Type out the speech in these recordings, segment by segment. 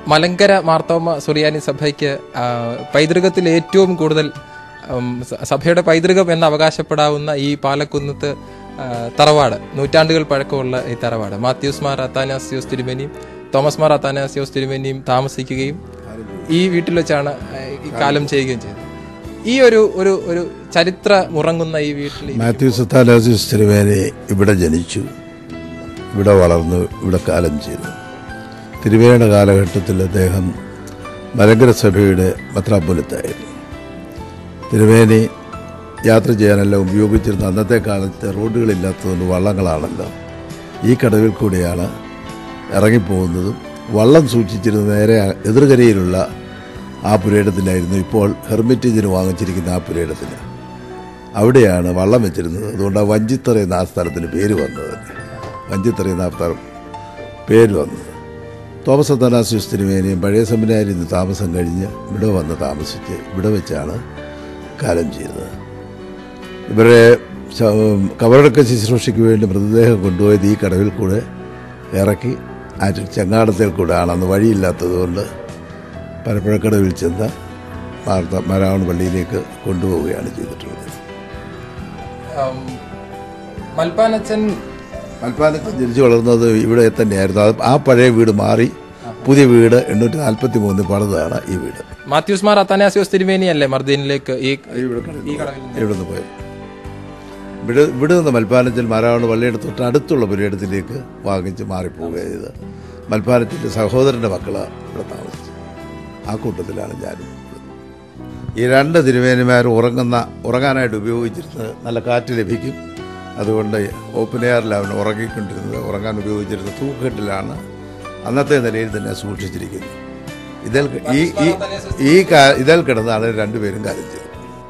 മലങ്കര മാർത്തോമ സുറിയാനി സഭയ്ക്ക് ആ, പൈതൃകത്തിൽ ഏറ്റവും കൂടുതൽ ഉം, സ- സഭയുടെ പൈതൃകം എന്ന് അവകാശപ്പെടാവുന്ന ഈ പാലക്കുന്നത്ത് ആ, തറവാട് നൂറ്റാണ്ടുകൾ പഴക്കമുള്ള ഈ തറവാട് മാത്യൂസ് മാർ അത്താനാസിയോസ് തിരുമേനിയും തോമസ് മാർ അത്താനാസിയോസ് തിരുമേനിയും താമസിക്കുകയും ഈ വീട്ടിൽ വെച്ചാണ് ആ, ഈ കാലം ചെയ്യുകയും ചെയ്തത് ഈ ഒരു ഒരു ഒരു ചരിത്ര മുറങ്ങുന്ന ഈ വീട്ടിൽ മാത്യു സത്താലാസിസ് തിരുവേനെ ഇവിടെ ജനിച്ചു ഇവിടെ വളർന്നു ഇവിടെ കാലം ചെയ്തു തിരുവേനയുടെ കാലഘട്ടത്തിൽ അദ്ദേഹം മലങ്കര സഭയുടെ മെത്രാപ്പൊലിത്തായിരുന്നു തിരുവേനി യാത്ര ചെയ്യാനെല്ലാം ഉപയോഗിച്ചിരുന്ന അന്നത്തെ കാലത്ത് റോഡുകളില്ലാത്തതുകൊണ്ട് വള്ളങ്ങളാണല്ലോ ഈ കടവിൽ കൂടിയാണ് ഇറങ്ങിപ്പോകുന്നതും വള്ളം സൂക്ഷിച്ചിരുന്ന നേരെ എതിർകരയിലുള്ള ആ പുരയിടത്തിലായിരുന്നു ഇപ്പോൾ ഹെർമിറ്റേജിന് വാങ്ങിച്ചിരിക്കുന്ന ആ പുരയിടത്തിൽ അവിടെയാണ് വള്ളം വെച്ചിരുന്നത് അതുകൊണ്ട് ആ വഞ്ചിത്തറ എന്ന ആ സ്ഥലത്തിന് പേര് വന്നത് തന്നെ വഞ്ചിത്തറ എന്ന ആ സ്ഥലം പേര് വന്നത് തോമസ് അത്തനാസ്യൂസ് തിരുമേനിയും പഴയ സെമിനാരിൽ നിന്ന് താമസം കഴിഞ്ഞ് ഇവിടെ വന്ന് താമസിച്ച് ഇവിടെ വെച്ചാണ് കാലം ചെയ്തത് ഇവരെ ശ- കബറടക്ക ശുശ്രൂഷയ്ക്ക് വേണ്ടി മൃതദേഹം കൊണ്ടുപോയത് ഈ കടവിൽ കൂടെ ഇറക്കി ആ ചെങ്ങാടത്തിൽ കൂടെ ആണ് അന്ന് വഴിയില്ലാത്തതുകൊണ്ട് പരപ്പഴക്കടവിൽ ചെന്ന് മാർത്ത മരാവൺ പള്ളിയിലേക്ക് കൊണ്ടുപോവുകയാണ് ചെയ്തിട്ടുള്ളത് ഉം, മൽപ്പാനച്ചൻ മൽപ്പാനത്ത് ജനിച്ചു വളർന്നത് ഇവിടെ തന്നെയായിരുന്നു അത് ആ പഴയ വീട് മാറി പുതിയ വീട് എണ്ണൂറ്റി നാൽപ്പത്തി മൂന്നിൽ പണിതാണ് ഈ വീട് മാത്യൂസ് മാർ അത്താനാസിയോസ് തിരുമേനി അല്ലേ മർദ്ദീനിലേക്ക് ഈ ഈ കടവിൽ ഇവിടെ നിന്ന് പോയത് ഇവിടെ ഇവിടെ നിന്ന് മൽപ്പാനത്തിൽ മാരാവണ് പള്ളിയുടെ തൊട്ട് അടുത്തുള്ള പുരയിടത്തിലേക്ക് വാങ്ങിച്ച് മാറിപ്പോവുകയാണ് ചെയ്ത് മൽപ്പാനത്തിൻ്റെ സഹോദരൻ്റെ മക്കള് ഇവിടെ താമസിച്ചു ആ കൂട്ടത്തിലാണ് ഞാനും ഈ രണ്ട് തിരുമേനിമാർ ഉറങ്ങുന്ന ഉറങ്ങാനായിട്ട് ഉപയോഗിച്ചിരുന്നത് നല്ല കാറ്റ് ലഭിക്കും അതുകൊണ്ട് ഓപ്പൺ എയറിലാണ് ഉറങ്ങിക്കൊണ്ടിരുന്നത് ഉറങ്ങാൻ ഉപയോഗിച്ചിരുന്ന തൂക്കെട്ടിലാണ് അന്നത്തെ നിലയിൽ തന്നെ സൂക്ഷിച്ചിരിക്കുന്നത് ഇതിൽ ഈ ഈ ഈ കാ- ഇതിൽ കിടന്നാണ് രണ്ടുപേരും കാര്യം ചെയ്തത്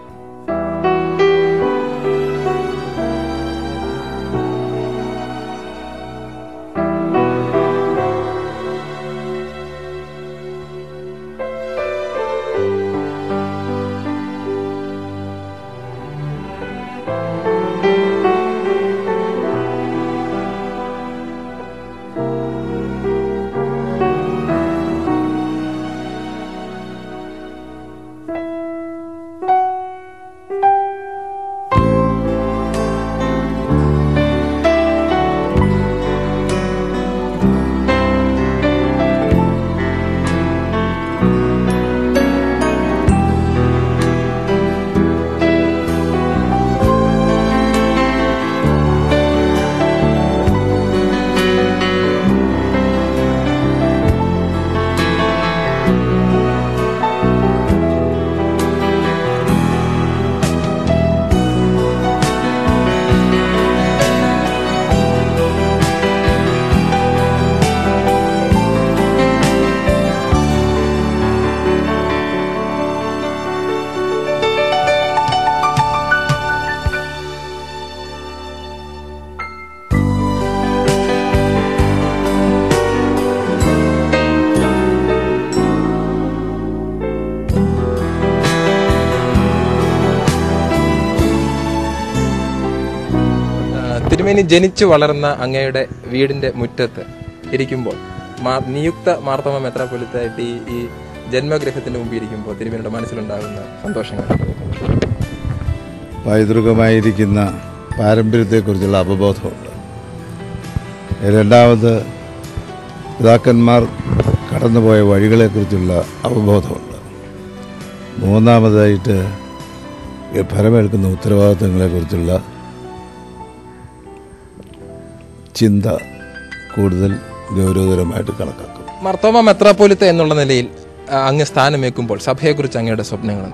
ആ, തിരുമേനി ജനിച്ചു വളർന്ന അങ്ങയുടെ വീടിന്റെ മുറ്റത്ത് ഇരിക്കുമ്പോൾ മാ- നിയുക്ത മാർത്തോമ മെത്രാപ്പൊലിത്തായിട്ട് ഈ ഈ ജന്മഗ്രഹത്തിന്റെ മുമ്പിൽ ഇരിക്കുമ്പോൾ തിരുമേനിയുടെ മനസ്സിലുണ്ടാകുന്ന സന്തോഷങ്ങൾ പൈതൃകമായിരിക്കുന്ന പാരമ്പര്യത്തെക്കുറിച്ചുള്ള അവബോധമുണ്ട് രണ്ടാമത് പിതാക്കന്മാർ കടന്നുപോയ വഴികളെക്കുറിച്ചുള്ള അവബോധമുണ്ട് മൂന്നാമതായിട്ട് ഈ ഫലമേൽക്കുന്ന ഉത്തരവാദിത്തങ്ങളെക്കുറിച്ചുള്ള ചിന്ത കൂടുതൽ ഗൗരവതരമായിട്ട് കണക്കാക്കും മർത്തോമ മെത്രാപ്പൊലിത്ത എന്നുള്ള നിലയിൽ ആ, അങ്ങ് സ്ഥാനമേക്കുമ്പോൾ സഭയെക്കുറിച്ച് അങ്ങയുടെ സ്വപ്നങ്ങൾ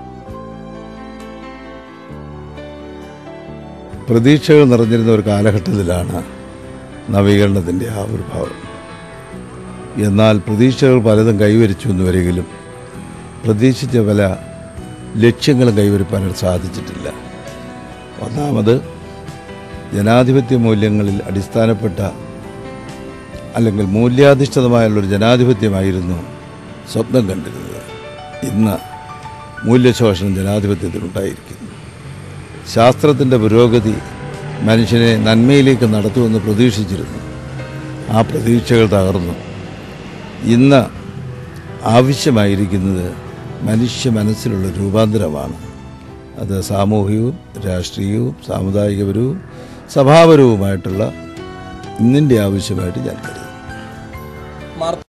പ്രതീക്ഷകൾ നിറഞ്ഞിരുന്ന ഒരു കാലഘട്ടത്തിലാണ് നവീകരണത്തിൻ്റെ ആവിർഭാവം എന്നാൽ പ്രതീക്ഷകൾ പലതും കൈവരിച്ചു എന്ന് വരെങ്കിലും പ്രതീക്ഷിച്ച പല ലക്ഷ്യങ്ങളും കൈവരിക്കാനായിട്ട് സാധിച്ചിട്ടില്ല ഒന്നാമത് ജനാധിപത്യ മൂല്യങ്ങളിൽ അടിസ്ഥാനപ്പെട്ട അല്ലെങ്കിൽ മൂല്യാധിഷ്ഠിതമായുള്ളൊരു ജനാധിപത്യമായിരുന്നു സ്വപ്നം കണ്ടിരുന്നത് ഇന്ന് മൂല്യശോഷണം ജനാധിപത്യത്തിലുണ്ടായിരിക്കുന്നു ശാസ്ത്രത്തിൻ്റെ പുരോഗതി മനുഷ്യനെ നന്മയിലേക്ക് നടത്തുമെന്ന് പ്രതീക്ഷിച്ചിരുന്നു ആ പ്രതീക്ഷകൾ തകർന്നു ഇന്ന് ആവശ്യമായിരിക്കുന്നത് മനുഷ്യ മനസ്സിലുള്ള രൂപാന്തരമാണ് അത് സാമൂഹികവും രാഷ്ട്രീയവും സാമുദായികപരവും സഭാപരവുമായിട്ടുള്ള ഇന്നിൻ്റെ ആവശ്യമായിട്ട് ഞാൻ കരുതുന്നു മാർത്ത